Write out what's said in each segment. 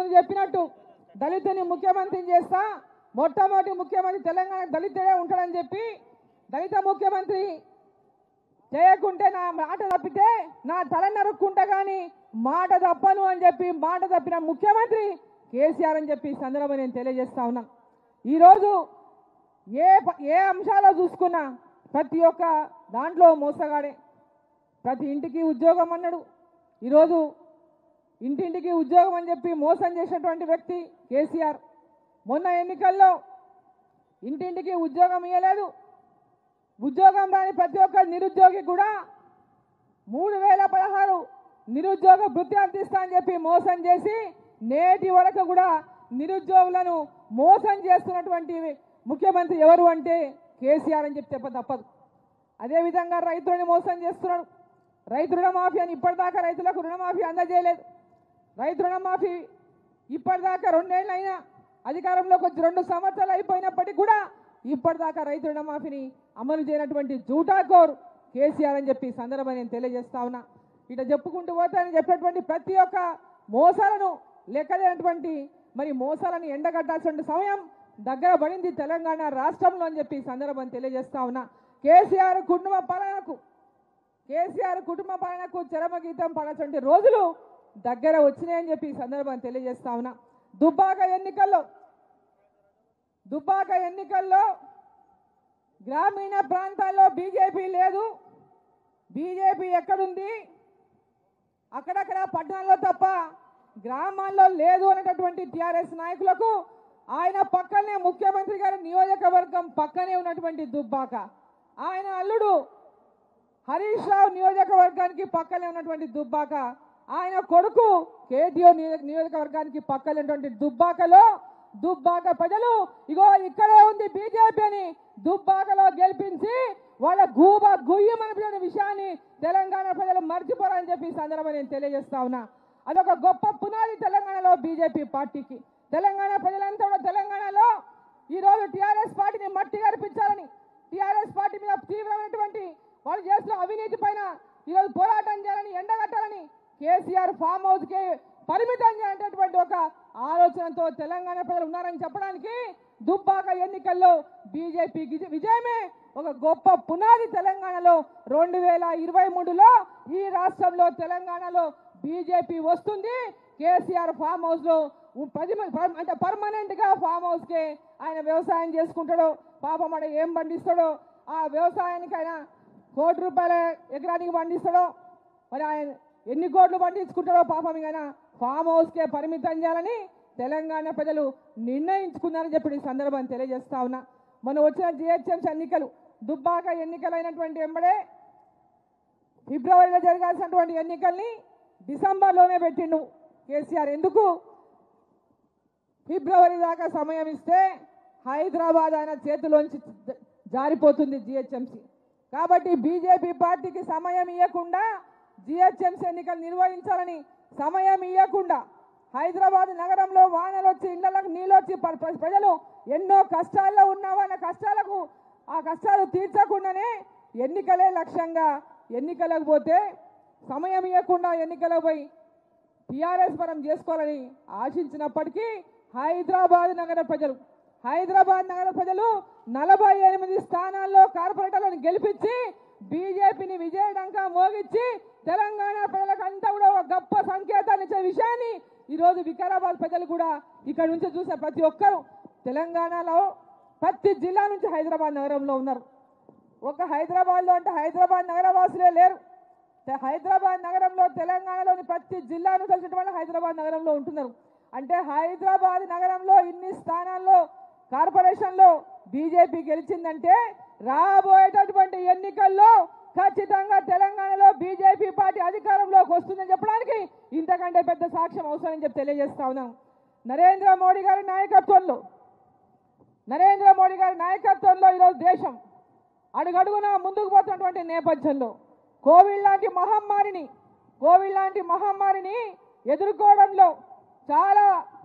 ఇంతకుముందు చెప్పినట్టు దళితుని ముఖ్యమంత్రిని చేస్తా మొట్టమొదటి ముఖ్యమంత్రి తెలంగాణ దళితుడే ఉంటాడని చెప్పి దళిత ముఖ్యమంత్రి చేయకుంటే నా మాట తప్పితే నా తల నరుక్కుంటా కానీ మాట తప్పను అని చెప్పి మాట తప్పిన ముఖ్యమంత్రి కేసీఆర్ అని చెప్పి ఈ సందర్భంగా నేను తెలియజేస్తా ఉన్నా ఈరోజు ఏ ప- ఏ అంశాలో చూసుకున్నా ప్రతి ఒక్క దాంట్లో మోసగాడే ప్రతి ఇంటికి ఉద్యోగం అన్నాడు ఈరోజు ఇంటింటికి ఉద్యోగం అని చెప్పి మోసం చేసినటువంటి వ్యక్తి కేసీఆర్ మొన్న ఎన్నికల్లో ఇంటింటికి ఉద్యోగం ఇవ్వలేదు ఉద్యోగం రాని ప్రతి ఒక్క నిరుద్యోగి కూడా మూడు వేల పదహారు నిరుద్యోగ భృతి అందిస్తా అని చెప్పి మోసం చేసి నేటి వరకు కూడా నిరుద్యోగులను మోసం చేస్తున్నటువంటి ముఖ్యమంత్రి ఎవరు అంటే కేసీఆర్ అని చెప్పి చెప్ప తప్పదు అదేవిధంగా రైతులని మోసం చేస్తున్నాడు రైతు రుణమాఫీ అని ఇప్పటిదాకా రైతులకు రుణమాఫీ అందజేయలేదు రైతు రుణమాఫీ ఇప్పటిదాకా రెండేళ్ళు అయినా అధికారంలోకి వచ్చి రెండు సంవత్సరాలు అయిపోయినప్పటికీ కూడా ఇప్పటిదాకా రైతు రుణమాఫీని అమలు చేయనటువంటి జూటాకోర్ కేసీఆర్ అని చెప్పి ఈ సందర్భం నేను తెలియజేస్తా ఉన్నా ఇట చెప్పుకుంటూ పోతానని చెప్పినటువంటి ప్రతి ఒక్క మోసాలను లెక్కలేనటువంటి మరి మోసాలను ఎండగట్టాల్సిన సమయం దగ్గర పడింది తెలంగాణ రాష్ట్రంలో అని చెప్పి ఈ సందర్భం తెలియజేస్తా ఉన్నా కేసీఆర్ కుటుంబ పాలనకు కేసీఆర్ కుటుంబ పాలనకు చరమగీతం పడటువంటి రోజులు దగ్గర వచ్చినాయని చెప్పి ఈ సందర్భం తెలియజేస్తా ఉన్నా దుబ్బాక ఎన్నికల్లో దుబ్బాక ఎన్నికల్లో గ్రామీణ ప్రాంతాల్లో బీజేపీ లేదు బీజేపీ ఎక్కడుంది అక్కడక్కడ పట్టణాల్లో తప్ప గ్రామాల్లో లేదు అనేటటువంటి టిఆర్ఎస్ నాయకులకు ఆయన పక్కనే ముఖ్యమంత్రి గారి నియోజకవర్గం పక్కనే ఉన్నటువంటి దుబ్బాక ఆయన అల్లుడు హరీష్ రావు నియోజకవర్గానికి పక్కనే ఉన్నటువంటి దుబ్బాక ఆయన కొడుకు కేటీఓ నియోజక నియోజకవర్గానికి పక్కనే ఉన్నటువంటి దుబ్బాకలో దుబ్బాక ప్రజలు ఇగో ఇక్కడే ఉంది బీజేపీ అని దుబ్బాకలో గెలిపించి వాళ్ళ గూబ గుయ్యమనిపించిన విషయాన్ని తెలంగాణ ప్రజలు మర్చిపోరని చెప్పి ఈ సందర్భంగా నేను తెలియజేస్తా ఉన్నా అదొక గొప్ప పునాది తెలంగాణలో బీజేపీ పార్టీకి తెలంగాణ ప్రజలంతా కూడా తెలంగాణలో ఈ రోజు టీఆర్ఎస్ పార్టీని మట్టి గరిపించాలని టీఆర్ఎస్ పార్టీ మీద తీవ్రమైనటువంటి వాళ్ళు చేసిన అవినీతి పైన ఈరోజు పోరాటం చేయాలని ఎండగట్టాలని కేసీఆర్ ఫామ్ హౌస్ కి పరిమితం చేయాలనేటువంటి ఒక ఆలోచనతో తెలంగాణ ప్రజలు ఉన్నారని చెప్పడానికి దుబ్బాక ఎన్నికల్లో బీజేపీ విజయమే ఒక గొప్ప పునాది తెలంగాణలో రెండు వేల ఇరవై మూడులో ఈ రాష్ట్రంలో తెలంగాణలో బీజేపీ వస్తుంది కేసీఆర్ ఫామ్ హౌస్ లో ఉ- పది మంది- పర్- అంటే పర్మనెంట్ గా ఫామ్ హౌస్ కి ఆయన వ్యవసాయం చేసుకుంటాడో పాపం ఆడ ఏం పండిస్తాడో ఆ వ్యవసాయానికి ఆయన కోటి రూపాయల ఎకరానికి పండిస్తాడో మరి ఆయన ఎన్ని కోట్లు పండించుకుంటాడో పాపం ఇక ఆయన ఫామ్ హౌస్ కే పరిమితం చేయాలని తెలంగాణ ప్రజలు నిర్ణయించుకున్నారని చెప్పి ఈ సందర్భం తెలియజేస్తా ఉన్నా మొన్న వచ్చిన జిహెచ్ఎంసీ ఎన్నికలు దుబ్బాక ఎన్నికలైనటువంటి వెంబడే ఫిబ్రవరిలో జరగాల్సినటువంటి ఎన్నికల్ని డిసెంబర్లోనే పెట్టిండు కేసీఆర్ ఎందుకు ఫిబ్రవరి దాకా సమయం ఇస్తే హైదరాబాద్ ఆయన చేతిలోంచి జ- జారిపోతుంది జిహెచ్ఎంసీ కాబట్టి బీజేపీ పార్టీకి సమయం ఇవ్వకుండా జిహెచ్ఎంసీ ఎన్నికలు నిర్వహించాలని సమయం ఇవ్వకుండా హైదరాబాద్ నగరంలో వానలు వచ్చి ఇళ్లకు నీళ్ళు వచ్చి ప్ర- ప్ర- ప్రజలు ఎన్నో కష్టాల్లో ఉన్న వాళ్ళ కష్టాలకు ఆ కష్టాలు తీర్చకుండానే ఎన్నికలే లక్ష్యంగా ఎన్నికలకు పోతే సమయం ఇవ్వకుండా ఎన్నికలకు పోయి టీఆర్ఎస్ మనం చేసుకోవాలని ఆశించినప్పటికీ హైదరాబాద్ నగర ప్రజలు హైదరాబాద్ నగర ప్రజలు నలభై ఎనిమిది స్థానాల్లో కార్పొరేటర్లను గెలిపించి బీజేపీని విజయడంకా మోగించి తెలంగాణ ప్రజలకు అంతా కూడా ఒక గొప్ప సంకేతాన్ని ఇచ్చే విషయాన్ని ఈరోజు వికారాబాద్ ప్రజలు కూడా ఇక్కడ నుంచి చూసే ప్రతి ఒక్కరు తెలంగాణలో ప్రతి జిల్లా నుంచి హైదరాబాద్ నగరంలో ఉన్నారు ఒక హైదరాబాద్లో అంటే హైదరాబాద్ నగరవాసులే లేరు తె- హైదరాబాద్ నగరంలో తెలంగాణలోని ప్రతి జిల్లాను కలిసిన వాళ్ళు హైదరాబాద్ నగరంలో ఉంటున్నారు అంటే హైదరాబాద్ నగరంలో ఇన్ని స్థానాల్లో కార్పొరేషన్లో బీజేపీ గెలిచిందంటే రాబోయేటటువంటి ఎన్నికల్లో ఖచ్చితంగా తెలంగాణలో బీజేపీ పార్టీ అధికారంలోకి వస్తుందని చెప్పడానికి ఇంతకంటే పెద్ద సాక్ష్యం అవసరమని చెప్పి తెలియజేస్తా ఉన్నాం నరేంద్ర మోడీ గారి నాయకత్వంలో నరేంద్ర మోడీ గారి నాయకత్వంలో ఈరోజు దేశం అడుగడుగున ముందుకు పోతున్నటువంటి నేపథ్యంలో కోవిడ్ లాంటి మహమ్మారిని కోవిడ్ లాంటి మహమ్మారిని ఎదుర్కోవడంలో చాలా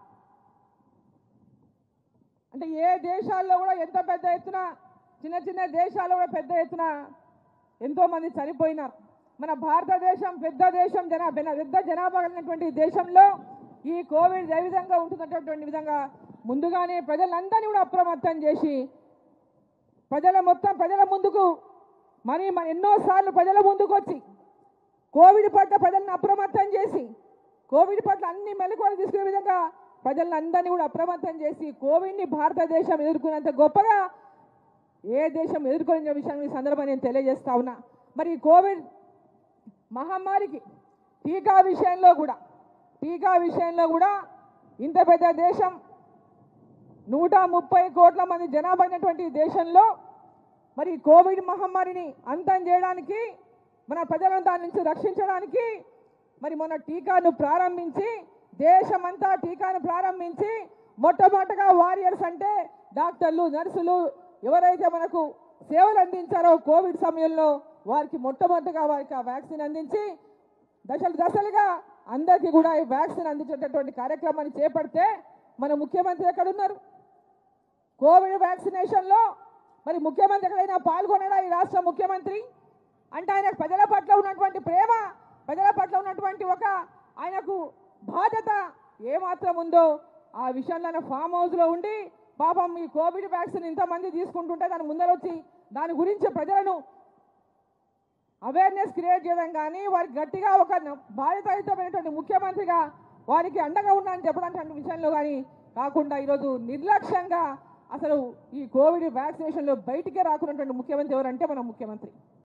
అంటే ఏ దేశాల్లో కూడా ఎంత పెద్ద ఎత్తున చిన్న చిన్న దేశాల్లో కూడా పెద్ద ఎత్తున ఎంతో మంది చనిపోయినారు మన భారతదేశం పెద్ద దేశం జనా పెద్ద జనాభా కలిగినటువంటి దేశంలో ఈ కోవిడ్ ఏ విధంగా ఉంటున్నటువంటి విధంగా ముందుగానే ప్రజలందరినీ కూడా అప్రమత్తం చేసి ప్రజల మొత్తం ప్రజల ముందుకు మరి మన ఎన్నోసార్లు ప్రజల ముందుకు వచ్చి కోవిడ్ పట్ల ప్రజలను అప్రమత్తం చేసి కోవిడ్ పట్ల అన్ని మెలకువలు తీసుకునే విధంగా ప్రజలను అందరినీ కూడా అప్రమత్తం చేసి కోవిడ్ని భారతదేశం ఎదుర్కొనేంత గొప్పగా ఏ దేశం ఎదుర్కొనే విషయాన్ని ఈ సందర్భంగా నేను తెలియజేస్తా ఉన్నా మరి ఈ కోవిడ్ మహమ్మారికి టీకా విషయంలో కూడా టీకా విషయంలో కూడా ఇంత పెద్ద దేశం నూట ముప్పై కోట్ల మంది జనాభా అయినటువంటి ఈ దేశంలో మరి ఈ కోవిడ్ మహమ్మారిని అంతం చేయడానికి మన ప్రజలను దాని నుంచి రక్షించడానికి మరి మొన్న టీకాను ప్రారంభించి దేశమంతా టీకాను ప్రారంభించి మొట్టమొదటగా వారియర్స్ అంటే డాక్టర్లు నర్సులు ఎవరైతే మనకు సేవలు అందించారో కోవిడ్ సమయంలో వారికి మొట్టమొదటిగా వారికి ఆ వ్యాక్సిన్ అందించి దశలు దశలుగా అందరికీ కూడా ఈ వ్యాక్సిన్ అందించేటటువంటి కార్యక్రమాన్ని చేపడితే మన ముఖ్యమంత్రి ఎక్కడున్నారు కోవిడ్ వ్యాక్సినేషన్లో మరి ముఖ్యమంత్రి ఎక్కడైనా పాల్గొనడా ఈ రాష్ట్ర ముఖ్యమంత్రి అంటే ఆయన ప్రజల పట్ల ఉన్నటువంటి ప్రేమ ప్రజల పట్ల ఉన్నటువంటి ఒక ఆయనకు బాధ్యత ఏమాత్రం ఉందో ఆ విషయంలో ఆయన ఫామ్ హౌస్లో ఉండి పాపం ఈ కోవిడ్ వ్యాక్సిన్ ఇంతమంది తీసుకుంటుంటే దాని ముందరొచ్చి దాని గురించి ప్రజలను అవేర్నెస్ క్రియేట్ చేయడం కానీ వారికి గట్టిగా ఒక న- బాధ్యతాయుతమైనటువంటి ముఖ్యమంత్రిగా వారికి అండగా ఉన్నానని చెప్పడానికి విషయంలో కానీ కాకుండా ఈరోజు నిర్లక్ష్యంగా అసలు ఈ కోవిడ్ వ్యాక్సినేషన్లో బయటికే రాకున్నటువంటి ముఖ్యమంత్రి ఎవరంటే మన ముఖ్యమంత్రి